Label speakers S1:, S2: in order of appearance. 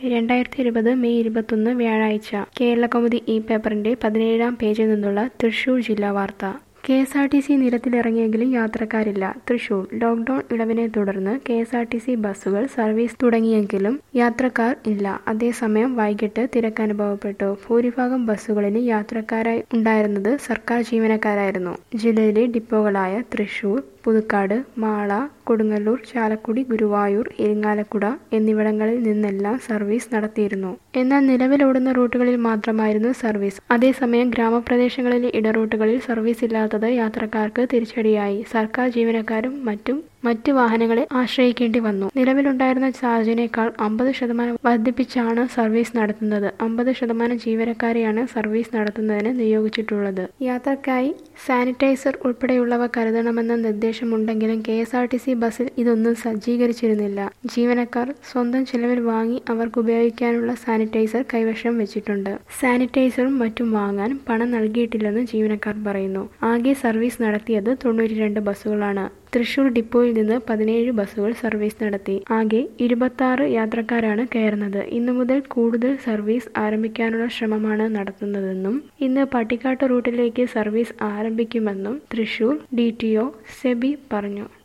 S1: രണ്ടായിരത്തി ഇരുപത് മെയ് ഇരുപത്തൊന്ന് വ്യാഴാഴ്ച കേരളകൗമുദി ഈ പേപ്പറിന്റെ പതിനേഴാം പേജിൽ നിന്നുള്ള തൃശൂർ ജില്ലാ വാർത്ത K S R T C നിരത്തിലിറങ്ങിയെങ്കിലും യാത്രക്കാരില്ല തൃശൂർ ലോക്ഡൌൺ ഇളവിനെ തുടർന്ന് K S R T C ബസ്സുകൾ സർവീസ് തുടങ്ങിയെങ്കിലും യാത്രക്കാർ ഇല്ല അതേസമയം വൈകിട്ട് തിരക്ക് അനുഭവപ്പെട്ടു ഭൂരിഭാഗം ബസ്സുകളിൽ യാത്രക്കാരായി ഉണ്ടായിരുന്നത് സർക്കാർ ജീവനക്കാരായിരുന്നു ജില്ലയിലെ ഡിപ്പോകളായ തൃശൂർ പുതുക്കാട് മാള കൊടുങ്ങല്ലൂർ ചാലക്കുടി ഗുരുവായൂർ ഇരിങ്ങാലക്കുട എന്നിവിടങ്ങളിൽ നിന്നെല്ലാം സർവീസ് നടത്തിയിരുന്നു എന്നാൽ നിലവിലോടുന്ന റൂട്ടുകളിൽ മാത്രമായിരുന്നു സർവീസ് അതേസമയം ഗ്രാമപ്രദേശങ്ങളിലെ ഇടറൂട്ടുകളിൽ സർവീസ് ഇല്ലാത്തത് യാത്രക്കാർക്ക് തിരിച്ചടിയായി സർക്കാർ ജീവനക്കാരും മറ്റും മറ്റ് വാഹനങ്ങളെ ആശ്രയിക്കേണ്ടി വന്നു നിലവിലുണ്ടായിരുന്ന ചാർജിനേക്കാൾ അമ്പത് ശതമാനം വർദ്ധിപ്പിച്ചാണ് സർവീസ് നടത്തുന്നത് അമ്പത് ശതമാനം ജീവനക്കാരെയാണ് സർവീസ് നടത്തുന്നതിന് നിയോഗിച്ചിട്ടുള്ളത് യാത്രക്കായി സാനിറ്റൈസർ ഉൾപ്പെടെയുള്ളവ കരുതണമെന്ന നിർദ്ദേശമുണ്ടെങ്കിലും K S R T C ബസ്സിൽ ഇതൊന്നും സജ്ജീകരിച്ചിരുന്നില്ല ജീവനക്കാർ സ്വന്തം ചിലവിൽ വാങ്ങി അവർക്ക് ഉപയോഗിക്കാനുള്ള സാനിറ്റൈസർ കൈവശം വെച്ചിട്ടുണ്ട് സാനിറ്റൈസറും മറ്റും വാങ്ങാൻ പണം നൽകിയിട്ടില്ലെന്ന് ജീവനക്കാർ പറയുന്നു ആകെ സർവീസ് നടത്തിയത് തൊണ്ണൂറ്റിരണ്ട് ബസ്സുകളാണ് തൃശൂർ ഡിപ്പോയിൽ നിന്ന് പതിനേഴ് ബസ്സുകൾ സർവീസ് നടത്തി ആകെ ഇരുപത്തി ആറ് യാത്രക്കാരാണ് കയറുന്നത് ഇന്നു മുതൽ കൂടുതൽ സർവീസ് ആരംഭിക്കാനുള്ള ശ്രമമാണ് നടത്തുന്നതെന്നും ഇന്ന് പട്ടിക്കാട്ട് റൂട്ടിലേക്ക് സർവീസ് ആരംഭിക്കുമെന്നും തൃശൂർ ഡി സെബി പറഞ്ഞു